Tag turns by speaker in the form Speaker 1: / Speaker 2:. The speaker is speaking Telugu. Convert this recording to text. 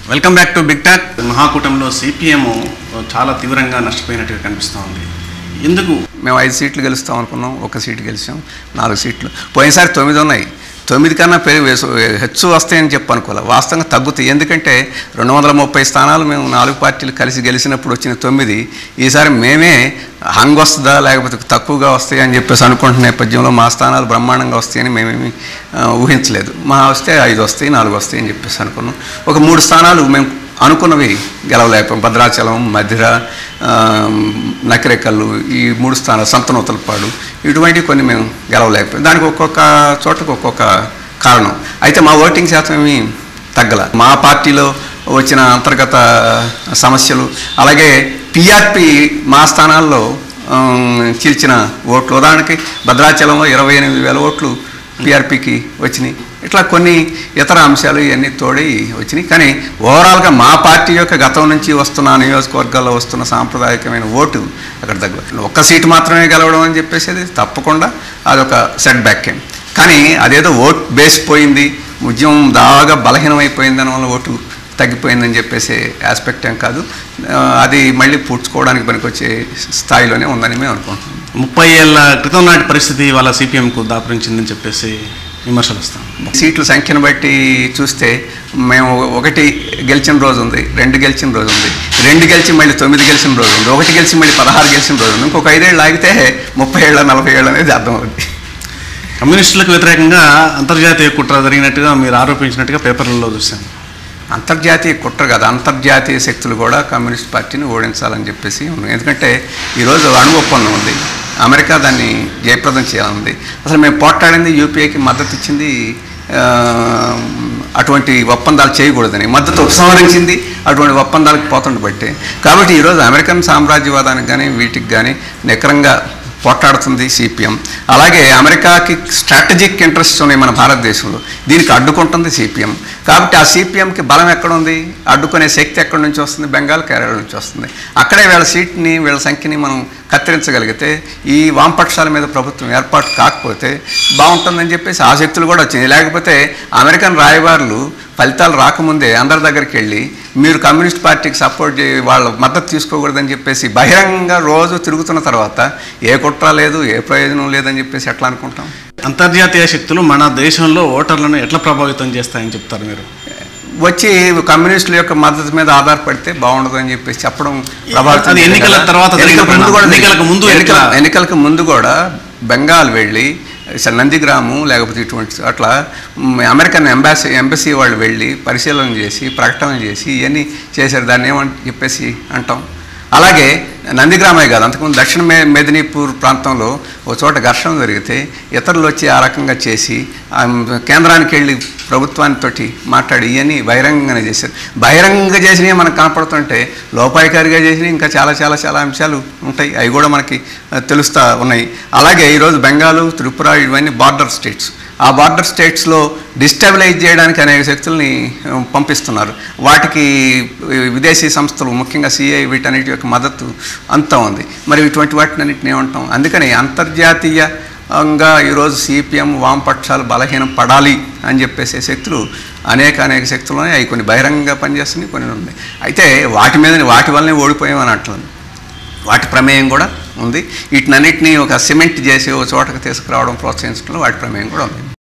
Speaker 1: Welcome back to big talk మహాకూటంలో సిపిఎం చాలా తీవ్రంగా నష్టపోయినట్టుగా కనిపిస్తూ ఉంది ఎందుకు
Speaker 2: మేము ఐదు సీట్లు గెలుస్తాం అనుకున్నాం ఒక సీటు గెలిచాం నాలుగు సీట్లు పోయినసారి తొమ్మిది ఉన్నాయి తొమ్మిది కన్నా పెరిగి వేసు- హెచ్చు వస్తాయని చెప్పి అనుకోలే వాస్తవంగా తగ్గుతాయి ఎందుకంటే రెండు వందల ముప్పై స్థానాలు మేము నాలుగు పార్టీలు కలిసి గెలిచినప్పుడు వచ్చిన తొమ్మిది ఈసారి మేమే హంగ్ వస్తుందా లేకపోతే తక్కువగా వస్తాయి అని చెప్పేసి అనుకుంటున్న నేపథ్యంలో మా స్థానాలు బ్రహ్మాండంగా వస్తాయని మేమేమి ఆ, ఊహించలేదు మా వస్తే ఐదు వస్తాయి నాలుగు వస్తాయి అని చెప్పేసి అనుకున్నాం ఒక మూడు స్థానాలు మేము అనుకున్నవి గెలవలేకపోయాం భద్రాచలం మధిర ఆ, నకిరేకల్లు ఈ మూడు స్థానాలు సంతనూతలపాడు ఇటువంటివి కొన్ని మేము గెలవలేకపోయాం దానికి ఒక్కొక్క చోటకు ఒక్కొక్క కారణం అయితే మా ఓటింగ్ శాతం ఏమీ తగ్గల మా పార్టీలో వచ్చిన అంతర్గత సమస్యలు అలాగే పిఆర్పి మా స్థానాల్లో ఆమ్, చీల్చిన ఓట్లు ఉదాహరణకి భద్రాచలంలో ఇరవై ఎనిమిది వేల ఓట్లు పిఆర్పికి వచ్చినాయి ఇట్లా కొన్ని ఇతర అంశాలు ఇవన్నీ తోడి వచ్చినాయి కానీ ఓవరాల్గా మా పార్టీ యొక్క గతం నుంచి వస్తున్న నియోజకవర్గాల్లో వస్తున్న సాంప్రదాయకమైన ఓటు అక్కడ దగ్గర ఒక్క సీటు మాత్రమే గెలవడం అని చెప్పేసి అది తప్పకుండా అదొక సెట్ బ్యాక్ కానీ అదేదో ఓట్ బేస్ పోయింది ఉద్యమం దాగా బలహీనమైపోయింది వల్ల ఓటు తగ్గిపోయిందని చెప్పేసి ఆస్పెక్ట్ ఏం కాదు ఆ, అది మళ్ళీ పూడ్చుకోవడానికి పనికొచ్చే స్థాయిలోనే ఉందని మేము అనుకుంటున్నాం
Speaker 1: ముప్పై ఏళ్ళ క్రితం నాటి పరిస్థితి వాళ్ళ సిపిఎంకు దాపురించిందని చెప్పేసి విమర్శలు వస్తాం
Speaker 2: సీట్ల సంఖ్యను బట్టి చూస్తే మేము ఒకటి గెలిచిన రోజు ఉంది రెండు గెలిచిన రోజు ఉంది రెండు గెలిచి మళ్ళీ తొమ్మిది గెలిచిన రోజు ఉంది ఒకటి గెలిచి మళ్ళీ పదహారు గెలిచిన రోజు ఉంది ఇంకొక ఐదేళ్ళు ఆగితే ముప్పై ఏళ్ళ నలభై ఏళ్ళు అనేది అర్థమవుతుంది
Speaker 1: కమ్యూనిస్టులకు వ్యతిరేకంగా అంతర్జాతీయ కుట్ర జరిగినట్టుగా మీరు ఆరోపించినట్టుగా పేపర్లలో చూశాను
Speaker 2: అంతర్జాతీయ కుట్ర కాదు అంతర్జాతీయ శక్తులు కూడా కమ్యూనిస్ట్ పార్టీని ఓడించాలని చెప్పేసి ఉన్నాయి ఎందుకంటే ఈరోజు అణు ఒప్పందం ఉంది అమెరికా దాన్ని జయప్రదం చేయాలనుంది అసలు మేము పోట్లాడింది యూపీఏకి మద్దతు ఇచ్చింది ఆ, అటువంటి ఒప్పందాలు చేయకూడదని మద్దతు ఉపసంహరించింది అటువంటి ఒప్పందాలకు పోతుండ బట్టి కాబట్టి ఈరోజు అమెరికన్ సామ్రాజ్యవాదానికి కానీ వీటికి కానీ నికరంగా పోట్లాడుతుంది సిపిఎం అలాగే అమెరికాకి స్ట్రాటజిక్ ఇంట్రెస్ట్ ఉన్నాయి మన భారతదేశంలో దీనికి అడ్డుకుంటుంది సిపిఎం కాబట్టి ఆ సిపిఎంకి బలం ఎక్కడ ఉంది అడ్డుకునే శక్తి ఎక్కడి నుంచి వస్తుంది బెంగాల్ కేరళ నుంచి వస్తుంది అక్కడే వీళ్ళ సీట్ని వీళ్ళ సంఖ్యని మనం కత్తిరించగలిగితే ఈ వామపక్షాల మీద ప్రభుత్వం ఏర్పాటు కాకపోతే బాగుంటుందని చెప్పేసి ఆ శక్తులు కూడా వచ్చింది లేకపోతే అమెరికన్ రాయబారులు ఫలితాలు రాకముందే అందరి దగ్గరికి వెళ్ళి మీరు కమ్యూనిస్ట్ పార్టీకి సపోర్ట్ చే వాళ్ళ మద్దతు తీసుకోకూడదని చెప్పేసి బహిరంగంగా రోజు తిరుగుతున్న తర్వాత ఏ కుట్ర లేదు ఏ ప్రయోజనం లేదని చెప్పేసి ఎట్లా అనుకుంటాం
Speaker 1: అంతర్జాతీయ శక్తులు మన దేశంలో ఓటర్లను ఎట్లా ప్రభావితం చేస్తాయని చెప్తారు మీరు
Speaker 2: వచ్చి కమ్యూనిస్టుల యొక్క మద్దతు మీద ఆధారపడితే బాగుండదు అని చెప్పేసి చెప్పడం ప్రభావితం
Speaker 1: అది ఎన్నికల
Speaker 2: చేయదు కదా.
Speaker 1: తర్వాత
Speaker 2: ఎన్నికలకు ముందు కూడా
Speaker 1: ఎన్నికలకు ముందు
Speaker 2: ఎన్నికల-
Speaker 1: ఎట్లా?
Speaker 2: ఎన్నికలకు ముందు కూడా బెంగాల్ వెళ్ళి స- నందిగ్రాము లేకపోతే ఇటువంటి అట్లా మ్, అమెరికన్ ఎంబాసీ ఎంబసీ వాళ్ళు వెళ్ళి పరిశీలన చేసి ప్రకటన చేసి ఇవన్నీ చేశారు దాన్ని ఏమని చెప్పేసి అంటాం అలాగే నందిగ్రామే కాదు అంతకుముందు దక్షిణ మే మెదినీపూర్ ప్రాంతంలో ఒక చోట ఘర్షణ జరిగితే ఇతరులు వచ్చి ఆ రకంగా చేసి ఆ కేంద్రానికి వెళ్ళి ప్రభుత్వానితోటి మాట్లాడి ఇవన్నీ బహిరంగంగానే చేశారు బహిరంగంగా చేసినవి మనకు కనపడుతుంటే లోపాయికారిగా చేసినవి ఇంకా చాలా చాలా చాలా అంశాలు ఉంటాయి అవి కూడా మనకి ఆ, తెలుస్తా ఉన్నాయి అలాగే ఈరోజు బెంగాలు త్రిపుర ఇవన్నీ బార్డర్ స్టేట్స్ ఆ బార్డర్ స్టేట్స్లో డిస్టెబిలైజ్ చేయడానికి అనేక శక్తుల్ని ఆ, పంపిస్తున్నారు వాటికి ఈ, విదేశీ సంస్థలు ముఖ్యంగా సిఐ వీటన్నిటి యొక్క మద్దతు అంతా ఉంది మరి ఇటువంటి వాటిని అన్నింటినీ ఏమంటాం అందుకని అంతర్జాతీయంగా ఈరోజు సిపిఎం వామపక్షాలు బలహీనం పడాలి అని చెప్పేసే శక్తులు అనేక అనేక శక్తులు ఉన్నాయి అవి కొన్ని బహిరంగంగా పనిచేస్తున్నాయి కొన్ని ఉన్నాయి అయితే వాటి మీద వాటి వల్లనే ఓడిపోయామని అంటుంది వాటి ప్రమేయం కూడా ఉంది వీటినన్నిటినీ ఒక సిమెంట్ చేసి ఒక చోటకు తీసుకురావడం ప్రోత్సహించడంలో వాటి ప్రమేయం కూడా ఉంది